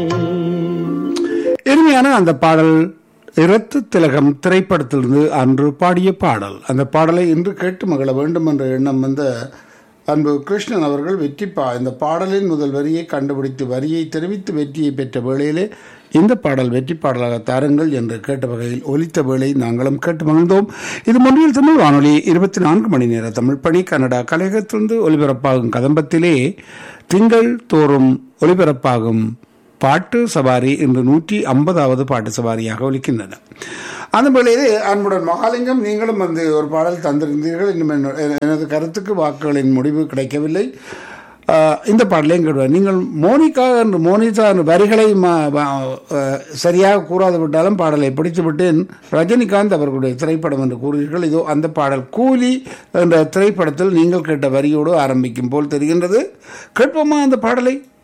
இனிமையான அந்த பாடல் இரத்து திலகம் திரைப்படத்திலிருந்து அன்று பாடிய பாடல் அந்த பாடலை இன்று கேட்டு மகிழ வேண்டும் என்ற எண்ணம் வந்த அன்பு கிருஷ்ணன் அவர்கள் வெற்றி பா இந்த பாடலின் முதல் வரியை கண்டுபிடித்து வரியை தெரிவித்து வெற்றியை பெற்ற வேளையிலே இந்த பாடல் வெற்றி பாடலாக தாருங்கள் என்று கேட்ட வகையில் ஒலித்த வேளை நாங்களும் கேட்டு மகிழ்ந்தோம் இது முன்னில் தமிழ் வானொலி இருபத்தி நான்கு மணி நேர தமிழ் பணி கனடா கலையகத்திலிருந்து ஒலிபரப்பாகும் கதம்பத்திலே திங்கள் தோறும் ஒலிபரப்பாகும் பாட்டு சவாரி இன்று நூற்றி ஐம்பதாவது பாட்டு சவாரியாக ஒலிக்கின்றன அந்த வேளையிலே அன்புடன் மகாலிங்கம் நீங்களும் வந்து ஒரு பாடல் தந்திருந்தீர்கள் இன்னும் என்ன- எனது கருத்துக்கு வாக்குகளின் முடிவு கிடைக்கவில்லை ஆஹ், இந்த பாடலையும் கேடுவார் நீங்கள் மோனிகா என்று மோனிகா என்ற வரிகளை ம- வ- ஆஹ், சரியாக கூறாது விட்டாலும் பாடலை பிடித்து விட்டேன் ரஜினிகாந்த் அவர்களுடைய திரைப்படம் என்று கூறுகிறீர்கள் இதோ அந்த பாடல் கூலி என்ற திரைப்படத்தில் நீங்கள் கேட்ட வரியோடு ஆரம்பிக்கும் போல் தெரிகின்றது கேட்போமா அந்த பாடலை